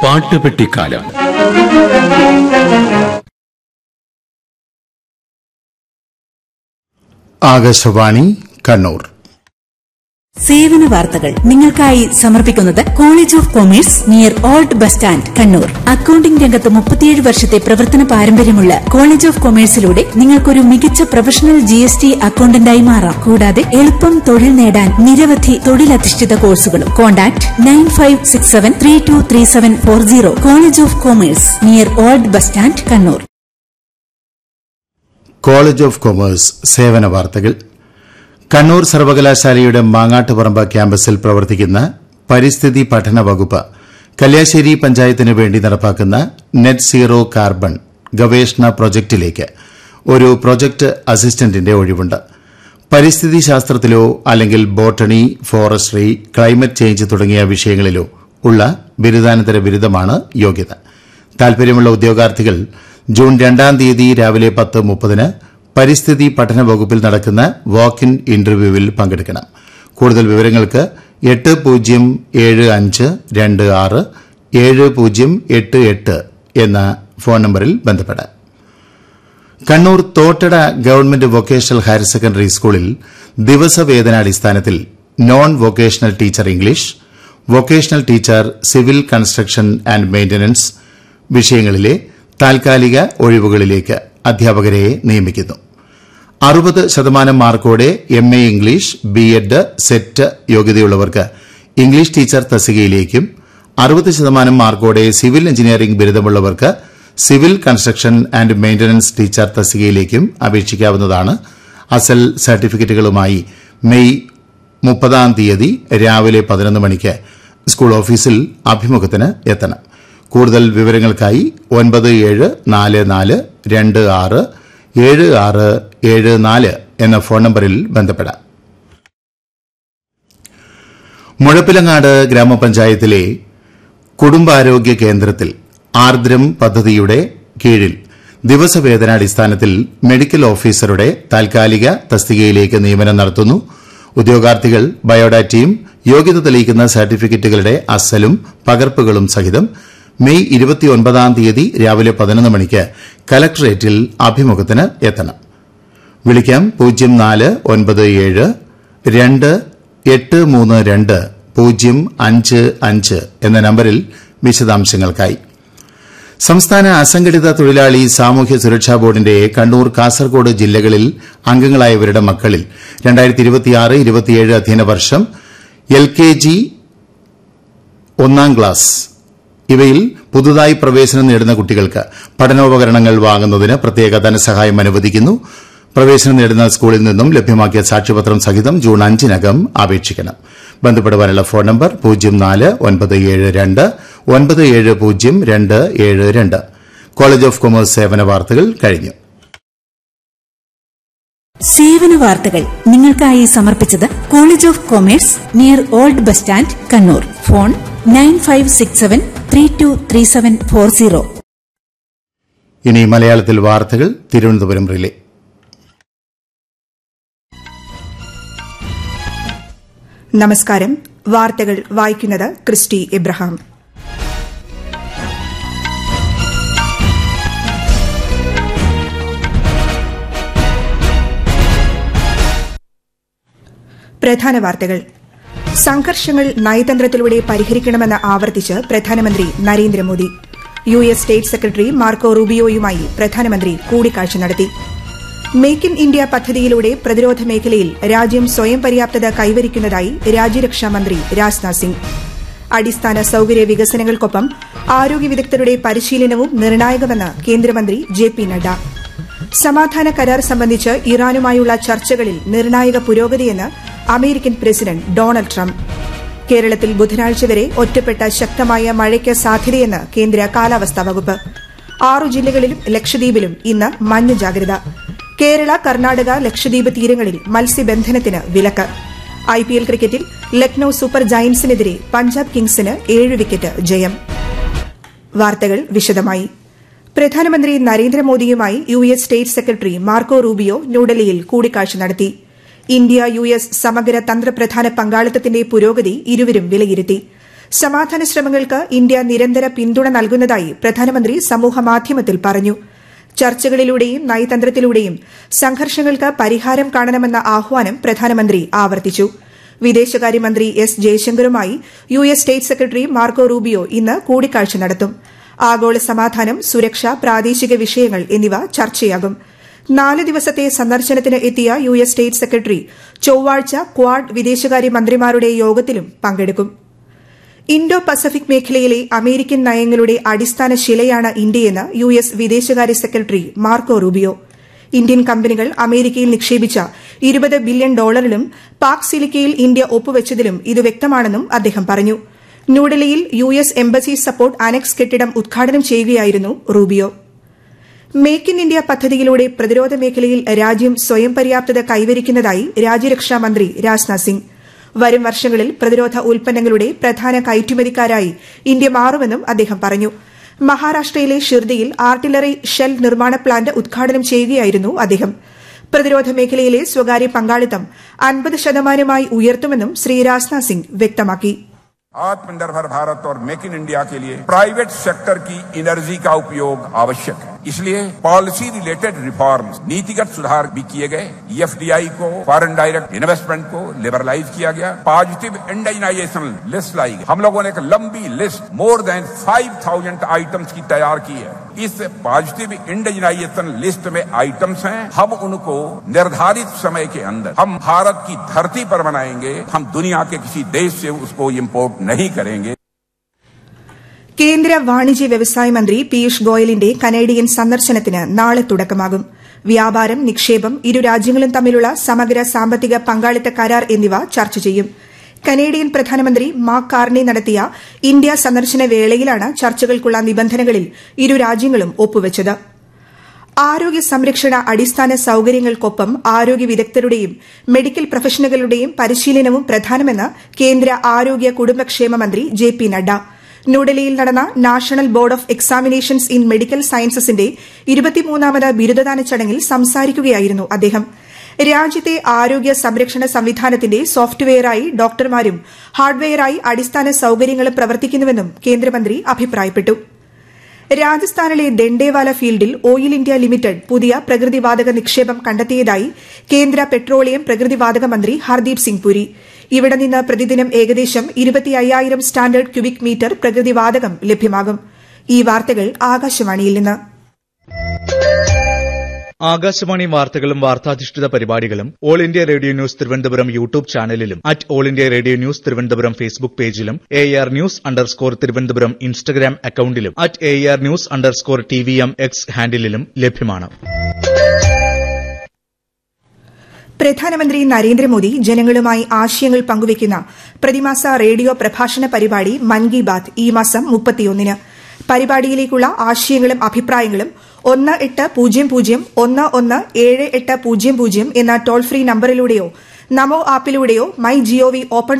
പാട്ടുപെട്ടിക്കാലം ആകാശവാണി കണ്ണൂർ സേവന വാർത്തകൾ നിങ്ങൾക്കായി സമർപ്പിക്കുന്നത് college of commerce near old bus stand Kannur accounting രംഗത്ത് മുപ്പത്തിയേഴ് വർഷത്തെ പ്രവർത്തന പാരമ്പര്യമുള്ള കോളേജ് ഓഫ് കൊമേഴ്സിലൂടെ നിങ്ങൾക്കൊരു മികച്ച പ്രൊഫഷണൽ ജി എസ് ടി അക്കൌണ്ടന്റായി മാറാം കൂടാതെ എളുപ്പം തൊഴിൽ നേടാൻ നിരവധി തൊഴിലധിഷ്ഠിത കോഴ്സുകളും contact nine five six seven three two three seven four zero college of commerce near old bus stand Kannur college of commerce സേവന വാർത്തകൾ കണ്ണൂർ സർവകലാശാലയുടെ മാങ്ങാട്ടുപറമ്പ് ക്യാമ്പസിൽ പ്രവർത്തിക്കുന്ന പരിസ്ഥിതി പഠന വകുപ്പ് കല്യാശ്ശേരി പഞ്ചായത്തിനു വേണ്ടി നടപ്പാക്കുന്ന നെറ്റ് സീറോ കാർബൺ ഗവേഷണ പ്രൊജക്ടിലേക്ക് ഒരു പ്രൊജക്ട് അസിസ്റ്റന്റിന്റെ ഒഴിവുണ്ട് പരിസ്ഥിതി ശാസ്ത്രത്തിലോ അല്ലെങ്കിൽ ബോട്ടണി ഫോറസ്ട്രി ക്ലൈമറ്റ് ചേഞ്ച് തുടങ്ങിയ വിഷയങ്ങളിലോ ഉള്ള ബിരുദാനന്തര ബിരുദമാണ് യോഗ്യത താൽപര്യമുള്ള ഉദ്യോഗാർത്ഥികൾ ജൂൺ രണ്ടാം തീയതി രാവിലെ പത്ത് മുപ്പതിന് പരിസ്ഥിതി പഠന വകുപ്പിൽ നടക്കുന്ന വാക്ക് ഇൻ ഇന്റർവ്യൂവിൽ പങ്കെടുക്കണം കൂടുതൽ വിവരങ്ങൾക്ക് എട്ട് പൂജ്യം ഏഴ് അഞ്ച് രണ്ട് ആറ് ഏഴ് പൂജ്യം എട്ട് എട്ട് എന്ന ഫോൺ നമ്പറിൽ ബന്ധപ്പെടാം Kannur Thottada government vocational higher secondary സ്കൂളിൽ ദിവസവേതനാടിസ്ഥാനത്തിൽ non vocational teacher English vocational teacher civil construction and maintenance വിഷയങ്ങളിലെ താൽക്കാലിക ഒഴിവുകളിലേക്ക് അധ്യാപകരെ നിയമിക്കുന്നു അറുപത് ശതമാനം മാർക്കോടെ M A English B Ed SET യോഗ്യതയുള്ളവർക്ക് ഇംഗ്ലീഷ് ടീച്ചർ തസ്തികയിലേക്കും അറുപത് ശതമാനം മാർക്കോടെ സിവിൽ എഞ്ചിനീയറിംഗ് ബിരുദമുള്ളവർക്ക് civil construction and maintenance teacher തസ്തികയിലേക്കും അപേക്ഷിക്കാവുന്നതാണ് അസൽ സർട്ടിഫിക്കറ്റുകളുമായി മെയ് മുപ്പതാം തീയതി രാവിലെ പതിനൊന്ന് മണിക്ക് സ്കൂൾ ഓഫീസിൽ അഭിമുഖത്തിന് എത്തണം കൂടുതൽ വിവരങ്ങൾക്കായി ഒൻപത് ഏഴ് നാല് നാല് രണ്ട് ആറ് ഏഴ് ആറ് ഏഴ് നാല് എന്ന ഫോൺ നമ്പറിൽ ബന്ധപ്പെടാം മുഴപ്പിലങ്ങാട് ഗ്രാമപഞ്ചായത്തിലെ കുടുംബാരോഗ്യ കേന്ദ്രത്തിൽ ആർദ്രം പദ്ധതിയുടെ കീഴിൽ ദിവസവേതനാടിസ്ഥാനത്തിൽ മെഡിക്കൽ ഓഫീസറുടെ താൽക്കാലിക തസ്തികയിലേക്ക് നിയമനം നടത്തുന്നു ഉദ്യോഗാർത്ഥികൾ ബയോഡാറ്റയും യോഗ്യത തെളിയിക്കുന്ന സർട്ടിഫിക്കറ്റുകളുടെ അസലും പകർപ്പുകളും സഹിതം മെയ് ഇരുപത്തിയൊൻപതാം തീയതി രാവിലെ പതിനൊന്ന് മണിക്ക് കലക്ടറേറ്റിൽ അഭിമുഖത്തിന് എത്തണം വിളിക്കാം പൂജ്യം നാല് ഒൻപത് ഏഴ് രണ്ട് എട്ട് മൂന്ന് രണ്ട് പൂജ്യം അഞ്ച് അഞ്ച് എന്ന നമ്പറിൽ വിശദാംശങ്ങൾക്കായി സംസ്ഥാന അസംഘടിത തൊഴിലാളി സാമൂഹ്യ സുരക്ഷാ ബോർഡിന്റെ കണ്ണൂർ കാസർഗോഡ് ജില്ലകളിൽ അംഗങ്ങളായവരുടെ മക്കളിൽ അധ്യയന വർഷം എൽ കെ ജി ഒന്നാം ക്ലാസ് ഇവയിൽ പുതുതായി പ്രവേശനം നേടുന്ന കുട്ടികൾക്ക് പഠനോപകരണങ്ങൾ വാങ്ങുന്നതിന് പ്രത്യേക ധനസഹായം അനുവദിക്കുന്നു പ്രവേശനം നേടുന്ന സ്കൂളിൽ നിന്നും ലഭ്യമാക്കിയ സാക്ഷ്യപത്രം സഹിതം ജൂൺ അഞ്ചിനകം അപേക്ഷിക്കണം ബന്ധപ്പെടുവാനുള്ള ഫോൺ നമ്പർ പൂജ്യം നാല് ഒൻപത് ഏഴ് രണ്ട് ഒൻപത് ഏഴ് പൂജ്യം രണ്ട് ഏഴ് രണ്ട് കോളേജ് ഓഫ് കൊമേഴ്സ് സേവന വാർത്തകൾ കഴിഞ്ഞു സേവന വാർത്തകൾ നിങ്ങൾക്കായി സമർപ്പിച്ചത് college of commerce near old bus stand Kannur phone nine five six seven three two three seven four zero ഇനി മലയാളത്തിൽ വാർത്തകൾ തിരുവനന്തപുരം റിലേ നമസ്കാരം വാർത്തകൾ വായിക്കുന്നത് ക്രിസ്റ്റി ഇബ്രഹാം പ്രധാന വാർത്തകൾ സംഘർഷങ്ങൾ നയതന്ത്രത്തിലൂടെ പരിഹരിക്കണമെന്ന് ആവർത്തിച്ച് പ്രധാനമന്ത്രി Narendra Modi U S state secretary Marco റൂബിയോയുമായി പ്രധാനമന്ത്രി കൂടിക്കാഴ്ച നടത്തി മേക്ക് ഇൻ ഇന്ത്യ പദ്ധതിയിലൂടെ പ്രതിരോധ മേഖലയിൽ രാജ്യം സ്വയം പര്യാപ്തത കൈവരിക്കുന്നതായി രാജ്യരക്ഷാ മന്ത്രി രാജ്നാഥ് സിംഗ് അടിസ്ഥാന സൌകര്യ വികസനങ്ങൾക്കൊപ്പം ആരോഗ്യ വിദഗ്ധരുടെ പരിശീലനവും നിർണായകമെന്ന് കേന്ദ്രമന്ത്രി ജെ പി നഡ്ഡ സമാധാന കരാർ സംബന്ധിച്ച് ഇറാനുമായുള്ള ചർച്ചകളിൽ നിർണായക പുരോഗതിയെന്ന് അമേരിക്കൻ പ്രസിഡന്റ് ഡൊണാൾഡ് ട്രംപ് കേരളത്തിൽ ബുധനാഴ്ച വരെ ഒറ്റപ്പെട്ട ശക്തമായ മഴയ്ക്ക് സാധ്യതയെന്ന് കേന്ദ്ര കാലാവസ്ഥാ വകുപ്പ് ആറു ജില്ലകളിലും ലക്ഷദ്വീപിലും ഇന്ന് മഞ്ഞ ജാഗ്രത കേരള കർണാടക ലക്ഷദ്വീപ് തീരങ്ങളിൽ മത്സ്യബന്ധനത്തിന് വിലക്ക് ഐ പി എൽ ക്രിക്കറ്റിൽ ലക്നൌ സൂപ്പർ ജയന്റ്സിനെതിരെ പഞ്ചാബ് കിങ്സിന് ഏഴ് വിക്കറ്റ് ജയം വാർത്തകൾ വിശദമായി പ്രധാനമന്ത്രി നരേന്ദ്രമോദിയുമായി U S state secretary Marco Rubio ന്യൂഡൽഹിയിൽ കൂടിക്കാഴ്ച നടത്തി ഇന്ത്യ യു എസ് സമഗ്ര തന്ത്രപ്രധാന പങ്കാളിത്തത്തിന്റെ പുരോഗതി ഇരുവരും വിലയിരുത്തി സമാധാന ശ്രമങ്ങൾക്ക് ഇന്ത്യ നിരന്തര പിന്തുണ നൽകുന്നതായി പ്രധാനമന്ത്രി സമൂഹമാധ്യമത്തിൽ പറഞ്ഞു ചർച്ചകളിലൂടെയും നയതന്ത്രത്തിലൂടെയും സംഘർഷങ്ങൾക്ക് പരിഹാരം കാണണമെന്ന ആഹ്വാനം പ്രധാനമന്ത്രി ആവർത്തിച്ചു വിദേശകാര്യമന്ത്രി എസ് ജയശങ്കറുമായി U S state secretary Marco Rubio ഇന്ന് കൂടിക്കാഴ്ച നടത്തും ആഗോള സമാധാനം സുരക്ഷ പ്രാദേശിക വിഷയങ്ങൾ എന്നിവ ചർച്ചയാകും നാല് ദിവസത്തെ സന്ദർശനത്തിന് എത്തിയ യു എസ് സ്റ്റേറ്റ് സെക്രട്ടറി ചൊവ്വാഴ്ച ക്വാഡ് വിദേശകാര്യ മന്ത്രിമാരുടെ യോഗത്തിലും പങ്കെടുക്കും ഇൻഡോ പസഫിക് മേഖലയിലെ അമേരിക്കൻ നയങ്ങളുടെ അടിസ്ഥാന ശിലയാണ് ഇന്ത്യയെന്ന് യു എസ് വിദേശകാര്യ സെക്രട്ടറി മാർക്കോ റൂബിയോ ഇന്ത്യൻ കമ്പനികൾ അമേരിക്കയിൽ നിക്ഷേപിച്ച ഇരുപത് ബില്യൺ ഡോളറിലും പാക് സിലിക്കയിൽ ഇന്ത്യ ഒപ്പുവച്ചതിലും ഇത് വ്യക്തമാണെന്നും അദ്ദേഹം പറഞ്ഞു ന്യൂഡൽഹിയിൽ U S embassy support annex കെട്ടിടം ഉദ്ഘാടനം ചെയ്യുകയായിരുന്നു റൂബിയോ മേക്ക് ഇൻ ഇന്ത്യ പദ്ധതിയിലൂടെ പ്രതിരോധ മേഖലയിൽ രാജ്യം സ്വയം പര്യാപ്തത കൈവരിക്കുന്നതായി രാജ്യരക്ഷാ മന്ത്രി രാജ്നാഥ് സിംഗ് വരും വർഷങ്ങളിൽ പ്രതിരോധ ഉൽപ്പന്നങ്ങളുടെ പ്രധാന കയറ്റുമതിക്കാരായി ഇന്ത്യ മാറുമെന്നും അദ്ദേഹം പറഞ്ഞു മഹാരാഷ്ട്രയിലെ ഷിർദിയിൽ ആർട്ടിലറി ഷെൽ നിർമ്മാണ പ്ലാന്റ് ഉദ്ഘാടനം ചെയ്യുകയായിരുന്നു അദ്ദേഹം പ്രതിരോധ മേഖലയിലെ സ്വകാര്യ പങ്കാളിത്തം അൻപത് ശതമാനമായി ഉയർത്തുമെന്നും ശ്രീ രാജ്നാഥ് സിംഗ് വ്യക്തമാക്കി आत्मनिर्भर भारत और मेक इन इंडिया के लिए प्राइवेट सेक्टर की एनर्जी का उपयोग आवश्यक है इसलिए पॉलिसी रिलेटेड रिफॉर्म्स नीतिगत सुधार भी किए गए एफडीआई को फॉरेन डायरेक्ट इन्वेस्टमेंट को लिबरलाइज किया गया पॉजिटिव इंडाइनाइजेशन लिस्ट लाई गई हम लोगों ने एक लंबी लिस्ट मोर देन 5000 आइटम्स की तैयार की है इस पॉजिटिव इंडाइनाइजेशन लिस्ट में आइटम्स हैं हम उनको निर्धारित समय के अंदर हम भारत की धरती पर बनाएंगे हम दुनिया के किसी देश से उसको इम्पोर्ट नहीं करेंगे കേന്ദ്ര വാണിജ്യ വ്യവസായ മന്ത്രി പീയൂഷ് ഗോയലിന്റെ കനേഡിയൻ സന്ദർശനത്തിന് നാളെ തുടക്കമാകും വ്യാപാരം നിക്ഷേപം ഇരു രാജ്യങ്ങളും തമ്മിലുള്ള സമഗ്ര സാമ്പത്തിക പങ്കാളിത്ത കരാർ എന്നിവ ചർച്ച ചെയ്യും കനേഡിയൻ പ്രധാനമന്ത്രി മാർക്ക് കാർണി നടത്തിയ ഇന്ത്യ സന്ദർശന വേളയിലാണ് ചർച്ചകൾക്കുള്ള നിബന്ധനകളിൽ ഇരു രാജ്യങ്ങളും ഒപ്പുവച്ചത് ആരോഗ്യ സംരക്ഷണ അടിസ്ഥാന സൌകര്യങ്ങൾക്കൊപ്പം ആരോഗ്യ വിദഗ്ധരുടെയും മെഡിക്കൽ പ്രൊഫഷണലുകളുടെയും പരിശീലനവും പ്രധാനമെന്ന് കേന്ദ്ര ആരോഗ്യ കുടുംബക്ഷേമ മന്ത്രി ജെ പി നഡ്ഡ ന്യൂഡൽഹിയിൽ നടന്ന national board of examinations in medical സയൻസസിന്റെ ഇരുപത്തിമൂന്നാമത് ബിരുദദാന ചടങ്ങിൽ സംസാരിക്കുകയായിരുന്നു അദ്ദേഹം രാജ്യത്തെ ആരോഗ്യ സംരക്ഷണ സംവിധാനത്തിന്റെ സോഫ്റ്റ്വെയറായി ഡോക്ടർമാരും ഹാർഡ്വെയറായി അടിസ്ഥാന സൌകര്യങ്ങളും പ്രവർത്തിക്കുന്നുവെന്നും കേന്ദ്രമന്ത്രി അഭിപ്രായപ്പെട്ടു രാജസ്ഥാനിലെ ദണ്ഡേവാല ഫീൽഡിൽ ഓയിൽ ഇന്ത്യ ലിമിറ്റഡ് പുതിയ പ്രകൃതിവാതക നിക്ഷേപം കണ്ടെത്തിയതായി കേന്ദ്ര പെട്രോളിയം പ്രകൃതിവാതക മന്ത്രി ഹർദീപ് സിംഗ് പുരി ഇവിടെ നിന്ന് പ്രതിദിനം ഏകദേശം ഇരുപത്തി അയ്യായിരം സ്റ്റാൻഡേർഡ് ക്യൂബിക് മീറ്റർ പ്രകൃതിവാതകം ലഭ്യമാകും ഈ വാർത്തകൾ ആകാശവാണിയിൽ നിന്ന് ആകാശവാണി വാർത്തകളും വാർത്താധിഷ്ഠിത പരിപാടികളും All India Radio News Thiruvananthapuram YouTube ചാനലിലും at All India Radio News Thiruvananthapuram Facebook പേജിലും A R news underscore Thiruvananthapuram Instagram അക്കൌണ്ടിലും at A R news underscore T V M X ഹാൻഡിലും ലഭ്യമാണ് പ്രധാനമന്ത്രി നരേന്ദ്രമോദി ജനങ്ങളുമായി ആശയങ്ങൾ പങ്കുവയ്ക്കുന്ന പ്രതിമാസ റേഡിയോ പ്രഭാഷണ പരിപാടി മൻ കി ബാത് ഈ മാസം മുപ്പത്തിയൊന്നിന് പരിപാടിയിലേക്കുള്ള ആശയങ്ങളും അഭിപ്രായങ്ങളും ഒന്ന് എട്ട് പൂജ്യം പൂജ്യം ഒന്ന് ഒന്ന് ഏഴ് എട്ട് പൂജ്യം പൂജ്യം എന്ന ടോൾ ഫ്രീ നമ്പറിലൂടെയോ നമോ ആപ്പിലൂടെയോ മൈ ജിഒവി ഓപ്പൺ